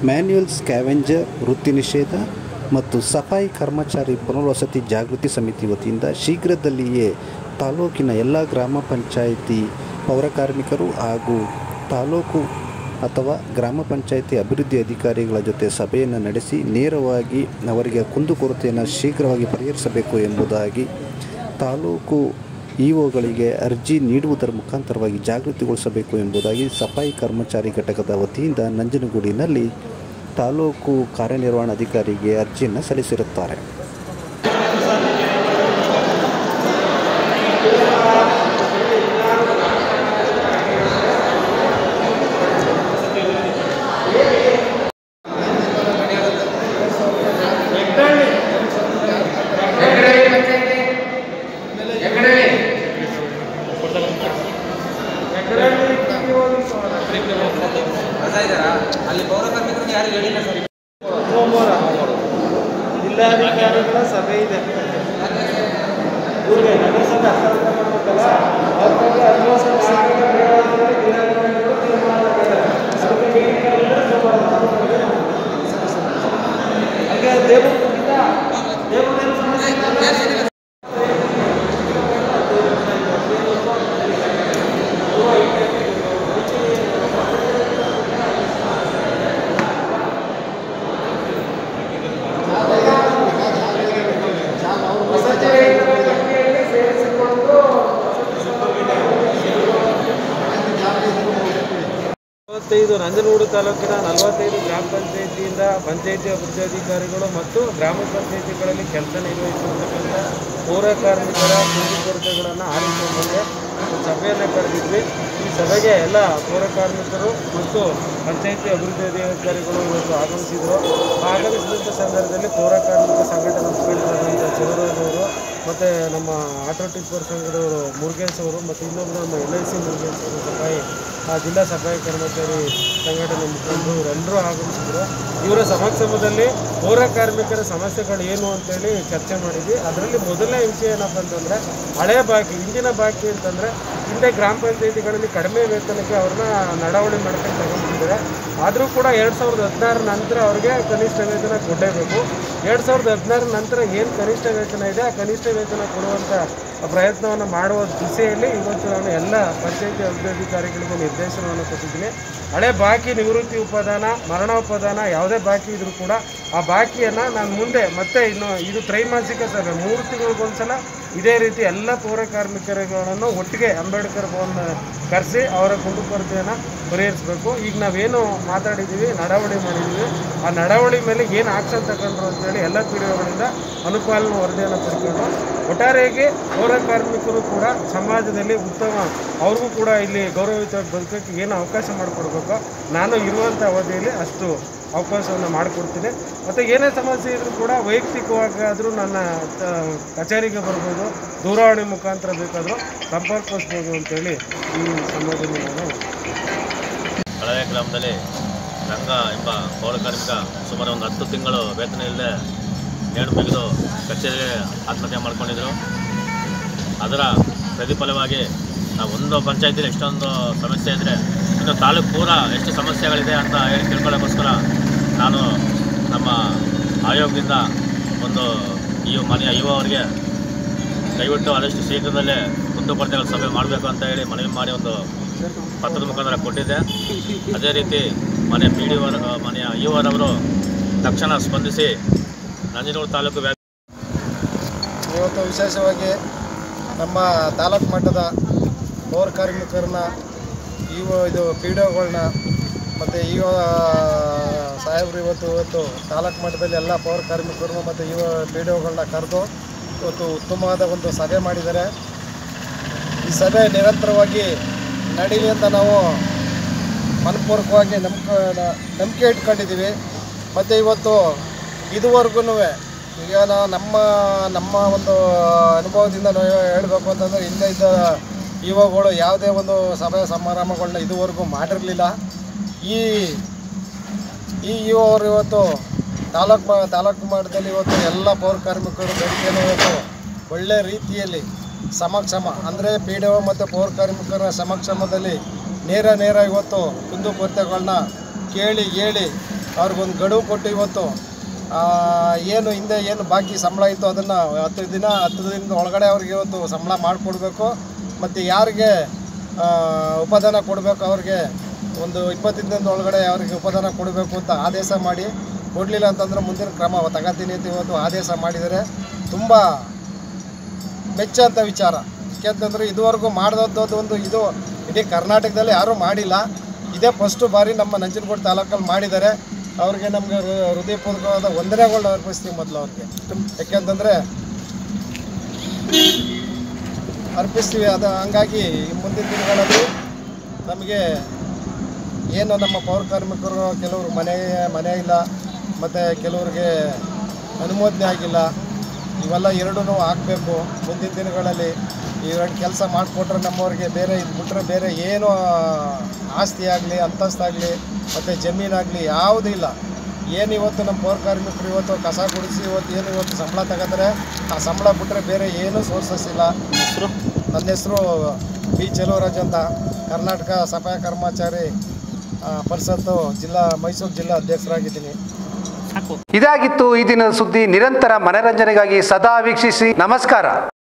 Manual scavenger ವೃತ್ತಿ ನಿಷೇಧ ಮತ್ತು ಸಫಾಯಿ ಕರ್ಮಚಾರಿ ಪುನರ್ವಸತಿ ಜಾಗೃತಿ ಸಮಿತಿ ವತಿಯಿಂದ ಶೀಘ್ರದಲ್ಲಿಯೇ ತಾಲೂಕಿನ ಎಲ್ಲ ಗ್ರಾಮ ಪಂಚಾಯಿತಿ ಪೌರಕಾರ್ಮಿಕರು ಹಾಗೂ ತಾಲೂಕು ಅಥವಾ ಗ್ರಾಮ ಪಂಚಾಯಿತಿ ಅಭಿವೃದ್ಧಿ ಅಧಿಕಾರಿಗಳ ಜೊತೆ ಸಭೆಯನ್ನು ನಡೆಸಿ ನೇರವಾಗಿ ಅವರಿಗೆ ಕುಂದುಕೊರತೆಯನ್ನು ಶೀಘ್ರವಾಗಿ ಪರಿಹರಿಸಬೇಕು ಎಂಬುದಾಗಿ ತಾಲೂಕು ಇ ಒಗಳಿಗೆ ಅರ್ಜಿ ನೀಡುವುದರ ಮುಖಾಂತರವಾಗಿ ಜಾಗೃತಿಗೊಳಿಸಬೇಕು ಎಂಬುದಾಗಿ ಸಫಾಯಿ ಕರ್ಮಚಾರಿ ಘಟಕದ ವತಿಯಿಂದ ನಂಜನಗೂಡಿನಲ್ಲಿ ತಾಲೂಕು ಕಾರ್ಯನಿರ್ವಹಣಾಧಿಕಾರಿಗೆ ಅರ್ಜಿಯನ್ನು ಸಲ್ಲಿಸಿರುತ್ತಾರೆ ಅಲ್ಲಿ ಪೌರ ಕಾರ್ಮಿಕರಿಗೆ ಯಾರು ಹೇಳಿಲ್ಲ ಸರ್ ಸೋಮವಾರ ಜಿಲ್ಲಾಧಿಕಾರಿಗಳ ಸಭೆ ಇದೆ ಇವ್ರಿಗೆ ನಗರಸಭೆ ಹಸ್ತಾಂತರ ಮಾಡ್ಬೇಕಲ್ಲ ಅವ್ರ ಬಗ್ಗೆ ಅನುವಾಸ ಮಾಡಿದ್ರೆ ಜಿಲ್ಲಾಧಿಕಾರಿಗಳು ತೀರ್ಮಾನ ಮಾಡ್ತಾರೆ. ಅದಕ್ಕೆ meeting ಕರೆದ್ರೆ ಸೋಮವಾರ ಮಾಡ್ತಾರೆ. ಹಾಗೆ ದೇವರ ದೇವರೇನು ಸಮಸ್ಯೆ ಇಲ್ಲ? ವಸತಿ ರಹಿತರ ಪಟ್ಟಿಯಲ್ಲಿ ಸೇರಿಸಿಕೊಂಡು ನಲವತ್ತೈದು ನಂಜನಗೂಡು ತಾಲೂಕಿನ ನಲವತ್ತೈದು ಗ್ರಾಮ ಪಂಚಾಯಿತಿಯಿಂದ ಪಂಚಾಯಿತಿ ಅಭಿವೃದ್ಧಿ ಅಧಿಕಾರಿಗಳು ಮತ್ತು ಗ್ರಾಮ ಪಂಚಾಯಿತಿಗಳಲ್ಲಿ ಕೆಲಸ ನಿರ್ವಹಿಸುವಂತಕ್ಕಂಥ ಪೌರ ಕಾರ್ಮಿಕರ ಕುಂದುಕೊರತೆಗಳನ್ನು ಆಲಿಸುವಂತೆ ಸಭೆಯನ್ನು ಕರೆದಿದ್ವಿ ಈ ಸಭೆಗೆ ಎಲ್ಲ ಪೌರ ಕಾರ್ಮಿಕರು ಮತ್ತು ಪಂಚಾಯಿತಿ ಅಭಿವೃದ್ಧಿ ಅಧಿಕಾರಿಗಳು ಇವತ್ತು ಆಗಮಿಸಿದರು ಆಗಮಿಸಿದಂಥ ಸಂದರ್ಭದಲ್ಲಿ ಪೌರ ಕಾರ್ಮಿಕ ಸಂಘಟನೆ ಮುಖಂಡರಾದಂಥ ಚಲುವರಾಜವರು ಮತ್ತು ನಮ್ಮ ಆಟೋ ಟಿಪ್ಪರ್ ಸಂಘದವರು ಮುರುಗೇಶ್ ಅವರು ಮತ್ತು ಇನ್ನೊಬ್ಬರು ನಮ್ಮ ಎಲ್ ಐ ಸಿ ಮುರುಗೇಶ್ ಅವರು ಸಫಾಯಿ ಆ ಜಿಲ್ಲಾ ಸಫಾಯಿ ಕರ್ಮಚಾರಿ ಸಂಘಟನೆ ಮುಖಂಡರು ಇವರೆಲ್ಲರೂ ಆಗಮಿಸಿದ್ರು ಇವರ ಸಮಕ್ಷಮದಲ್ಲಿ ಪೌರ ಕಾರ್ಮಿಕರ ಸಮಸ್ಯೆಗಳು ಏನು ಅಂತೇಳಿ ಚರ್ಚೆ ಮಾಡಿದ್ವಿ ಅದರಲ್ಲಿ ಮೊದಲನೇ ವಿಷಯ ಏನಪ್ಪ ಅಂತಂದರೆ ಹಳೆ ಬಾಕಿ ಹಿಂದಿನ ಬಾಕಿ ಅಂತಂದರೆ ಹಿಂದೆ ಗ್ರಾಮ ಪಂಚಾಯಿತಿಗಳಲ್ಲಿ ಕಡಿಮೆ ವೇತನಕ್ಕೆ ಅವ್ರನ್ನ ನಡವಳಿ ಮಾಡ್ಕೊಂಡು ತಗೊಂಡಿದ್ದಾರೆ ಆದರೂ ಕೂಡ ಎರಡು ಸಾವಿರದ ಹದಿನಾರ ನಂತರ ಅವ್ರಿಗೆ ಕನಿಷ್ಠ ವೇತನ ಕೊಡಲೇಬೇಕು ಎರಡು ಸಾವಿರದ ಹದಿನಾರ ನಂತರ ಏನು ಕನಿಷ್ಠ ವೇತನ ಇದೆ ಆ ಕನಿಷ್ಠ ವೇತನ ಕೊಡುವಂಥ ಪ್ರಯತ್ನವನ್ನು ಮಾಡುವ ದಿಸೆಯಲ್ಲಿ ಇವತ್ತು ನಾನು ಎಲ್ಲ ಪಂಚಾಯಿತಿ ಅಭಿವೃದ್ಧಿಕಾರಿಗಳಿಗೆ ನಿರ್ದೇಶನವನ್ನು ಕೊಟ್ಟಿದ್ದೀನಿ ಹಳೆ ಬಾಕಿ ನಿವೃತ್ತಿ ಉಪದಾನ ಮರಣೋಪದಾನ ಯಾವುದೇ ಬಾಕಿ ಇದ್ರೂ ಕೂಡ ಆ ಬಾಕಿಯನ್ನು ನಾನು ಮುಂದೆ ಮತ್ತೆ ಇನ್ನು ಇದು ತ್ರೈಮಾಸಿಕ ಸಭೆ ಮೂರು ತಿಂಗಳಿಗೊಂದ್ಸಲ ಇದೇ ರೀತಿ ಎಲ್ಲ ಪೌರ ಕಾರ್ಮಿಕರುಗಳನ್ನು ಒಟ್ಟಿಗೆ ಅಂಬೇಡ್ಕರ್ ಭವನ ಕರೆಸಿ ಅವರ ಕುಂದುಕೊರತೆಯನ್ನು ಪರಿಹರಿಸಬೇಕು ಈಗ ನಾವೇನು ಮಾತಾಡಿದ್ದೀವಿ ನಡವಳಿ ಮಾಡಿದ್ದೀವಿ ಆ ನಡವಳಿ ಮೇಲೆ ಏನು ಆಕ್ಷನ್ ತಗೊಂಡ್ರು ಅಂತೇಳಿ ಎಲ್ಲ ಪೀಡಿಯೋಗಳಿಂದ ಅನುಪಾಲನ ವರದಿಯನ್ನು ಪಡ್ಕೊಂಡು ಒಟ್ಟಾರೆಯಾಗಿ ಪೌರ ಕಾರ್ಮಿಕರು ಕೂಡ ಸಮಾಜದಲ್ಲಿ ಉತ್ತಮ ಅವ್ರಿಗೂ ಕೂಡ ಇಲ್ಲಿ ಗೌರವಯುತವಾಗಿ ಬದುಕೋಕ್ಕೆ ಏನು ಅವಕಾಶ ಮಾಡಿಕೊಡ್ಬೇಕು ನಾನು ಇರುವಂಥ ಅವಧಿಯಲ್ಲಿ ಅಷ್ಟು ಅವಕಾಶವನ್ನು ಮಾಡಿಕೊಡ್ತೀನಿ ಮತ್ತು ಏನೇ ಸಮಸ್ಯೆ ಇದ್ರೂ ಕೂಡ ವೈಯಕ್ತಿಕವಾಗಾದರೂ ನನ್ನ ತ- ಕಚೇರಿಗೆ ಬರ್ಬೋದು ದೂರವಾಣಿ ಮುಖಾಂತರ ಬೇಕಾದರೂ ಸಂಪರ್ಕಿಸ್ಬೋದು ಅಂತೇಳಿ ಈ ಸಂದರ್ಭದಲ್ಲಿ ನಾನು ಕಳವೆ ಗ್ರಾಮದಲ್ಲಿ ರಂಗ ಎಂಬ ಪೌರ ಕಾರ್ಮಿಕ ಸುಮಾರು ಒಂದು ಹತ್ತು ತಿಂಗಳು ವೇತನ ಇಲ್ಲದೆ ನೇಣು ಬಿಗಿದು ಕಚೇರಿಗೆ ಆತ್ಮಹತ್ಯೆ ಮಾಡ್ಕೊಂಡಿದ್ರು ಅದರ ಪ್ರತಿಫಲವಾಗಿ ನಾವು ಒಂದು ಪಂಚಾಯತಿಲಿ ಎಷ್ಟೊಂದು ಸಮಸ್ಯೆ ಇದ್ದರೆ ಇನ್ನು ತಾಲೂಕು ಪೂರ ಎಷ್ಟು ಸಮಸ್ಯೆಗಳಿದೆ ಅಂತ ಹೇಳಿ ತಿಳ್ಕೊಳ್ಳೋಕ್ಕೋಸ್ಕರ ನಾನು ನಮ್ಮ ಆಯೋಗದಿಂದ ಒಂದು ಈ ಮನೆಯ ಯುವ ಅವರಿಗೆ ದಯವಿಟ್ಟು ಆದಷ್ಟು ಶೀಘ್ರದಲ್ಲೇ ಕುಂದುಕೊರತೆಗಳ ಸಭೆ ಮಾಡಬೇಕು ಅಂತ ಹೇಳಿ ಮನವಿ ಮಾಡಿ ಒಂದು ಪತ್ರದ ಮುಖಾಂತರ ಕೊಟ್ಟಿದ್ದೆ ಅದೇ ರೀತಿ ಮನೆ ಪಿ ಡಿ ಮನೆಯ ಯುವರವರು ತಕ್ಷಣ ಸ್ಪಂದಿಸಿ ನಂಜನಗೂಡು ತಾಲೂಕು ವ್ಯಾಪ್ತಿ ಇವತ್ತು ವಿಶೇಷವಾಗಿ ನಮ್ಮ ತಾಲೂಕು ಮಟ್ಟದ ಪೌರ ಕಾರ್ಮಿಕರನ್ನ ಇವ ಇದು ಪಿ ಡಿ ಒಗಳನ್ನ ಮತ್ತು ಇವ ಸಾಹೇಬರು ಇವತ್ತು ಇವತ್ತು ತಾಲೂಕು ಮಟ್ಟದಲ್ಲಿ ಎಲ್ಲ ಪೌರ ಕಾರ್ಮಿಕರನ್ನು ಮತ್ತು ಇವ ಪಿ ಡಿ ಒಗಳನ್ನ ಕರೆದು ಇವತ್ತು ಉತ್ತಮವಾದ ಒಂದು ಸಭೆ ಮಾಡಿದ್ದಾರೆ ಈ ಸಭೆ ನಿರಂತರವಾಗಿ ನಡೀಲಿ ಅಂತ ನಾವು ಮನಪೂರ್ವಕವಾಗಿ ನಂಬಿಕೆ ನಂಬಿಕೆ ಇಟ್ಕೊಂಡಿದ್ದೀವಿ ಮತ್ತು ಇವತ್ತು ಇದುವರೆಗೂ ಈಗ ನಾವು ನಮ್ಮ ನಮ್ಮ ಒಂದು ಅನುಭವದಿಂದ ನಾವು ಹೇಳಬೇಕು ಅಂತಂದರೆ ಹಿಂದೆ ಇದ್ದ ಯುವಗಳು ಯಾವುದೇ ಒಂದು ಸಭೆ ಸಮಾರಂಭಗಳನ್ನ ಇದುವರೆಗೂ ಮಾಡಿರಲಿಲ್ಲ ಈ ಈ ಯುವವರು ಇವತ್ತು ತಾಲೂಕು ಮಾ ತಾಲೂಕು ಮಟ್ಟದಲ್ಲಿ ಇವತ್ತು ಎಲ್ಲ ಪೌರ ಕಾರ್ಮಿಕರು ಬೇಡಿಕೆಯನ್ನು ಇವತ್ತು ಒಳ್ಳೆ ರೀತಿಯಲ್ಲಿ ಸಮಕ್ಷಮ ಅಂದರೆ ಪಿ ಡಿ ಒ ಮತ್ತು ಪೌರ ಕಾರ್ಮಿಕರ ಸಮಕ್ಷಮದಲ್ಲಿ ನೇರ ನೇರ ಇವತ್ತು ಕುಂದುಕೊರತೆಗಳನ್ನ ಕೇಳಿ ಹೇಳಿ ಅವ್ರಿಗೊಂದು ಗಡುವು ಕೊಟ್ಟು ಇವತ್ತು ಆ, ಏನು ಹಿಂದೆ ಏನು ಬಾಕಿ ಸಂಬಳ ಇತ್ತು ಅದನ್ನು ಹತ್ತು ದಿನ ಹತ್ತು ದಿನದ ಒಳಗಡೆ ಅವ್ರಿಗೆ ಇವತ್ತು ಸಂಬಳ ಮಾಡಿಕೊಡ್ಬೇಕು ಮತ್ತು ಯಾರಿಗೆ ಆ, ಉಪದಾನ ಕೊಡಬೇಕು ಅವ್ರಿಗೆ ಒಂದು ಇಪ್ಪತ್ತು ದಿನದ ಒಳಗಡೆ ಅವ್ರಿಗೆ ಉಪದಾನ ಕೊಡಬೇಕು ಅಂತ ಆದೇಶ ಮಾಡಿ ಕೊಡಲಿಲ್ಲ ಅಂತಂದ್ರೆ ಮುಂದಿನ ಕ್ರಮ ತಗೋತೀನಿ ಅಂತ ಇವತ್ತು ಆದೇಶ ಮಾಡಿದರೆ ತುಂಬ ಮೆಚ್ಚಂಥ ವಿಚಾರ ಯಾಕೆಂತಂದ್ರೆ ಇದುವರೆಗೂ ಮಾಡಿದದ್ದು ಒಂದು ಇದು ಇಡೀ ಕರ್ನಾಟಕದಲ್ಲಿ ಯಾರೂ ಮಾಡಿಲ್ಲ ಇದೇ ಫಸ್ಟು ಬಾರಿ ನಮ್ಮ ನಂಜನಗೂಡು ತಾಲೂಕಲ್ಲಿ ಮಾಡಿದ್ದಾರೆ ಅವ್ರಿಗೆ ನಮಗೆ ಹೃದಯಪೂರ್ವಕವಾದ ವಂದನೆಗಳನ್ನ ಅರ್ಪಿಸ್ತೀವಿ ಮೊದಲು ಅವ್ರಿಗೆ ಯಾಕೆಂತಂದರೆ ಅರ್ಪಿಸ್ತೀವಿ ಅದು ಹಂಗಾಗಿ ಮುಂದಿನ ದಿನಗಳಲ್ಲಿ ನಮಗೆ ಏನು ನಮ್ಮ ಪೌರ ಕಾರ್ಮಿಕರು ಕೆಲವರು ಮನೆ ಮನೆ ಇಲ್ಲ ಮತ್ತು ಕೆಲವ್ರಿಗೆ ಅನುಮೋದನೆ ಆಗಿಲ್ಲ ಇವೆಲ್ಲ ಎರಡೂ ಆಗಬೇಕು ಮುಂದಿನ ದಿನಗಳಲ್ಲಿ ಇವೆರಡು ಕೆಲಸ ಮಾಡಿಕೊಟ್ರೆ ನಮ್ಮವ್ರಿಗೆ ಬೇರೆ ಇದು ಬಿಟ್ಟರೆ ಬೇರೆ ಏನು ಆಸ್ತಿ ಆಗಲಿ ಅಂತಸ್ತಾಗಲಿ ಮತ್ತು ಜಮೀನಾಗಲಿ ಯಾವುದೂ ಇಲ್ಲ ಏನು ಇವತ್ತು ನಮ್ಮ ಪೌರ ಕಾರ್ಮಿಕರು ಇವತ್ತು ಕಸ ಗುಡಿಸಿ ಇವತ್ತು ಏನು ಇವತ್ತು ಸಂಬಳ ತಗೋತಾರೆ ಆ ಸಂಬಳ ಬಿಟ್ಟರೆ ಬೇರೆ ಏನೂ ಸೋರ್ಸಸ್ ಇಲ್ಲ ಹೆಸರು ನನ್ನ ಹೆಸರು ಬಿ ಚೆಲುವರಾಜ್ ಅಂತ ಕರ್ನಾಟಕ ಸಫಾಯಿ ಕರ್ಮಚಾರಿ ಆ, ಪರಿಷತ್ತು ಜಿಲ್ಲಾ ಮೈಸೂರು ಜಿಲ್ಲಾ ಅಧ್ಯಕ್ಷರಾಗಿದ್ದೀನಿ ಇದಾಗಿತ್ತು ಈ ದಿನದ ಸುದ್ದಿ ನಿರಂತರ ಮನರಂಜನೆಗಾಗಿ ಸದಾ ವೀಕ್ಷಿಸಿ ನಮಸ್ಕಾರ